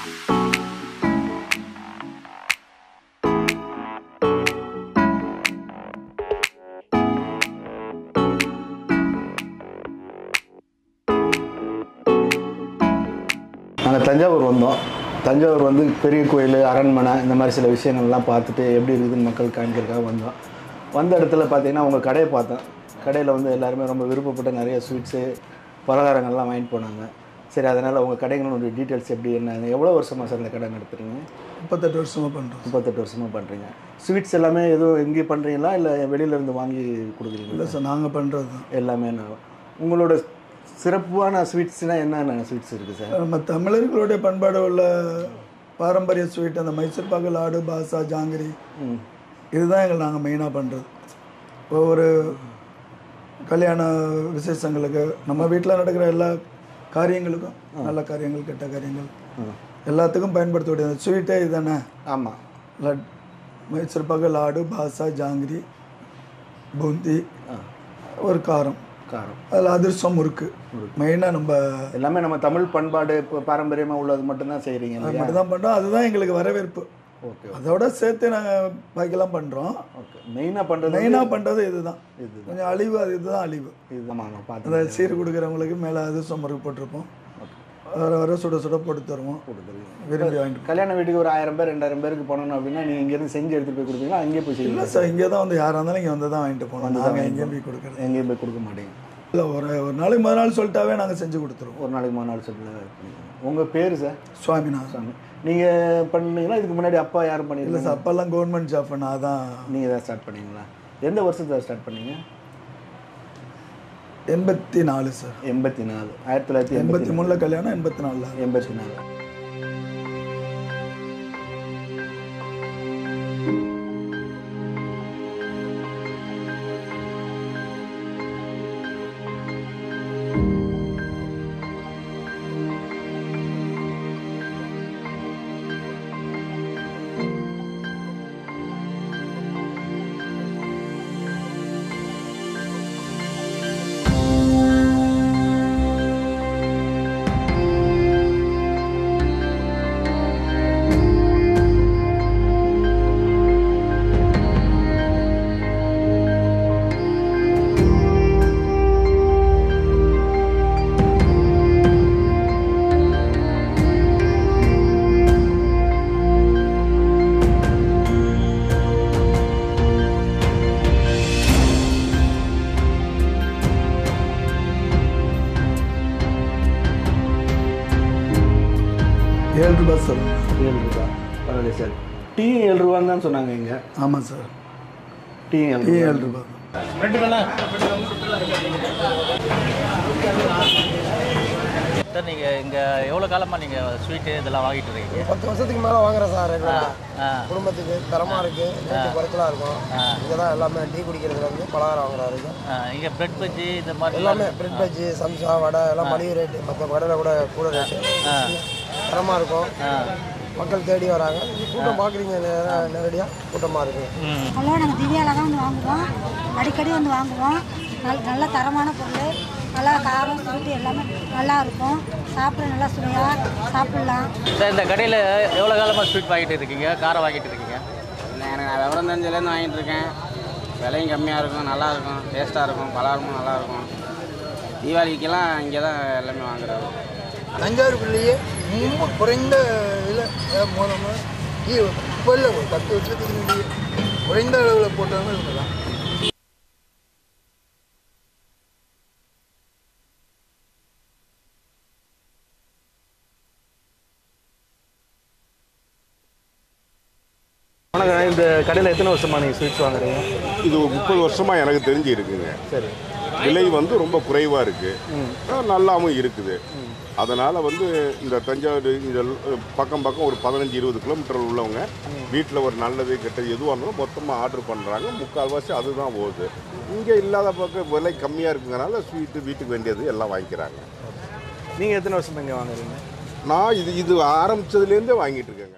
நாங்கள் தஞ்சாவூர் வந்தோம் தஞ்சாவூர் வந்து பெரிய கோயில் அரண்மனை இந்த மாதிரி சில விஷயங்கள்லாம் பார்த்துட்டு எப்படி இருக்குதுன்னு மக்கள் காமிக்கிறதுக்காக வந்தோம் வந்த இடத்துல பார்த்தீங்கன்னா உங்கள் கடையை பார்த்தோம் கடையில் வந்து எல்லாருமே ரொம்ப விருப்பப்பட்ட நிறைய ஸ்வீட்ஸு பலகாரங்கள்லாம் வாங்கிட்டு போனாங்க சரி அதனால் உங்கள் கடைகளோட டீட்டெயில்ஸ் எப்படி என்ன எவ்வளோ வருஷமாக சார் இந்த கடை நடத்துறீங்க முப்பத்தெட்டு வருஷமாக பண்ணுறோம் முப்பத்தெட்டு வருஷமாக பண்ணுறீங்க ஸ்வீட்ஸ் எல்லாமே எதுவும் எங்கேயே பண்ணுறீங்களா இல்லை வெளியிலேருந்து வாங்கி கொடுக்குறீங்களா இல்லை சார் நாங்கள் பண்ணுறது தான் எல்லாமே நான் உங்களோட சிறப்பான ஸ்வீட்ஸ்னால் என்னென்ன ஸ்வீட்ஸ் இருக்குது சார் நம்ம தமிழர்களுடைய பண்பாடு உள்ள பாரம்பரிய ஸ்வீட் அந்த மைசூர் பாக்கு லாடு பாசா ஜாங்கிரி ம் இதுதான் எங்களை நாங்கள் மெயினாக பண்ணுறது இப்போ ஒரு கல்யாண விசேஷங்களுக்கு நம்ம வீட்டில் நடக்கிற எல்லா காரியங்களுக்கும் நல்ல காரியங்கள் கெட்ட காரியங்கள் எல்லாத்துக்கும் பயன்படுத்தக்கூடிய அந்த ஸ்வீட்டே இதுதானே ஆமாம் லட் மைசூர் பாக்கு லாடு பாசா ஜாங்கிரி பூந்தி ஒரு காரம் காரம் அதில் அதிர்சம் முறுக்கு மெயினாக நம்ம எல்லாமே நம்ம தமிழ் பண்பாடு இப்போ பாரம்பரியமாக உள்ளது மட்டும்தான் செய்கிறீங்க அது இல்லையா மட்டும் தான் பண்ணுறோம் அதுதான் எங்களுக்கு வரவேற்பு ஓகே அதோட சேர்த்து நாங்கள் பாக்கிலாம் பண்ணுறோம் ஓகே மெயினாக பண்ணுறது மெயினாக பண்ணுறது இதுதான் இது கொஞ்சம் அழிவு அது இதுதான் அழிவு இது ஆமாம் நான் அந்த பார்த்து சீர் கொடுக்குறவங்களுக்கு மேலே அதிர்சம் முறுக்கு போட்டிருப்போம் வர வர சுட சுட போட்டு தருவோம் கொடுத்துருவீங்க விரும்பி வாங்கிட்டு கல்யாண வீட்டுக்கு ஒரு ஆயிரம் பேர் ரெண்டாயிரம் பேருக்கு போனோம் அப்படின்னா நீங்கள் இங்கேருந்து செஞ்சு எடுத்துகிட்டு போய் கொடுப்பீங்களா அங்கேயே போய் இல்லை செய்வீங்களா சார் இங்கே தான் வந்து யாராக இருந்தாலும் இங்கே வந்து தான் வாங்கிட்டு போகணும் நாங்கள் எங்கேயும் போய் கொடுக்குறது எங்கேயும் போய் கொடுக்க மாட்டீங்க இல்லை ஒரு ஒரு நாளைக்கு முதல் நாள் சொல்லிட்டாவே நாங்கள் செஞ்சு கொடுத்துருவோம் ஒரு நாளைக்கு மூணு நாள் சொல்லி உங்கள் பேர் சார் சுவாமிநாதன் சாமி நீங்கள் பண்ணீங்களா இதுக்கு முன்னாடி அப்பா யாரும் இல்லை பண்ணியிருக்கீங்க சார் அப்போல்லாம் கவர்மெண்ட் ஜாப் நான் தான் நீங்கள் தான் ஸ்டார்ட் பண்ணீங்களா எந்த வருஷத்தில் ஸ்டார்ட் பண்ணீங்க எண்பத்தி நாலு சார் எண்பத்தி நாலு ஆயிரத்தி தொள்ளாயிரத்தி எண்பத்தி எண்பத்தி மூணில் கல்யாணம் எண்பத்தி நாலில் எண்பத்தி நாலு ஏழு ரூபாய் சார் ஏழு ரூபா பரவாயில்ல சார் டீ ஏழு ரூபான்னு தான் சொன்னாங்க இங்கே ஆமாம் சார் டீ ஏழு டீ ரூபா ஏழு ரூபாய் தான் சார் நீங்கள் இங்கே எவ்வளோ காலமாக நீங்கள் ஸ்வீட்டு இதெல்லாம் வாங்கிட்டு இருக்கீங்க பத்து வருஷத்துக்கு மேலே வாங்குறேன் சார் ரெகுலராக ஆ குடும்பத்துக்கு தரமாக இருக்குது ரேட்டு குறைச்சலாக இருக்கும் இங்கே தான் எல்லாமே டீ குடிக்கிறதுலேருந்து பலகாரம் வாங்குற வரைக்கும் இங்கே பிரெட் பஜ்ஜி இந்த மாதிரி எல்லாமே பிரெட் பஜ்ஜி சம்சா வடை எல்லாம் மலிவு ரேட்டு மற்ற கடையில் கூட கூட ரேட்டு தரமாக இருக்கும் மக்கள் தேடி வராங்க இங்க கூட்டம் பார்க்குறீங்க நேரடியாக கூட்டமாக இருக்குது ம் ஹலோ நாங்கள் திவ்யாவில் தான் வந்து வாங்குவோம் அடிக்கடி வந்து வாங்குவோம் நல்ல நல்ல தரமான பொருள் நல்லா காரம் ஸ்வீட்டு எல்லாமே நல்லா இருக்கும் சாப்பிட நல்லா சுவையாக சாப்பிட்லாம் சார் இந்த கடையில் எவ்வளோ காலமாக ஸ்வீட் வாங்கிட்டு இருக்கீங்க காரம் வாங்கிட்டு இருக்கீங்க இல்லை எனக்கு நான் விவரம் தெரிஞ்சதுலேருந்து வாங்கிட்டு இருக்கேன் விலையும் கம்மியாக இருக்கும் நல்லா இருக்கும் டேஸ்ட்டாக இருக்கும் பலகாரமும் நல்லா இருக்கும் தீபாவளிக்கெல்லாம் இங்கே தான் எல்லாமே வாங்குறாரு தஞ்சாவூருக்குள்ளேயே ரொம்ப குறைந்த விலை மூலமாக இப்போ இல்லை ஒரு பத்து வருஷத்துக்கு முன்னாடியே குறைந்த அளவில் போட்டவங்க இவங்க தான் வணக்கம் இந்த கடையில் எத்தனை வருஷமா நீங்கள் ஸ்வீட்ஸ் வாங்குறீங்க இது ஒரு முப்பது வருஷமாக எனக்கு தெரிஞ்சு இருக்குங்க சரி விலை வந்து ரொம்ப குறைவாக இருக்குது நல்லாவும் இருக்குது அதனால் வந்து இந்த தஞ்சாவூர் இந்த பக்கம் பக்கம் ஒரு பதினஞ்சு இருபது கிலோமீட்டர் உள்ளவங்க வீட்டில் ஒரு நல்லது கெட்டது எதுவாக இருந்தாலும் மொத்தமாக ஆர்டர் பண்ணுறாங்க முக்கால்வாசி அதுதான் போகுது இங்கே இல்லாத பக்கம் விலை கம்மியாக இருக்குங்கனால ஸ்வீட்டு வீட்டுக்கு வேண்டியது எல்லாம் வாங்கிக்கிறாங்க நீங்கள் எத்தனை வருஷமா இங்கே வாங்குறீங்க நான் இது இது ஆரம்பித்ததுலேருந்தே வாங்கிட்டு இருக்கேங்க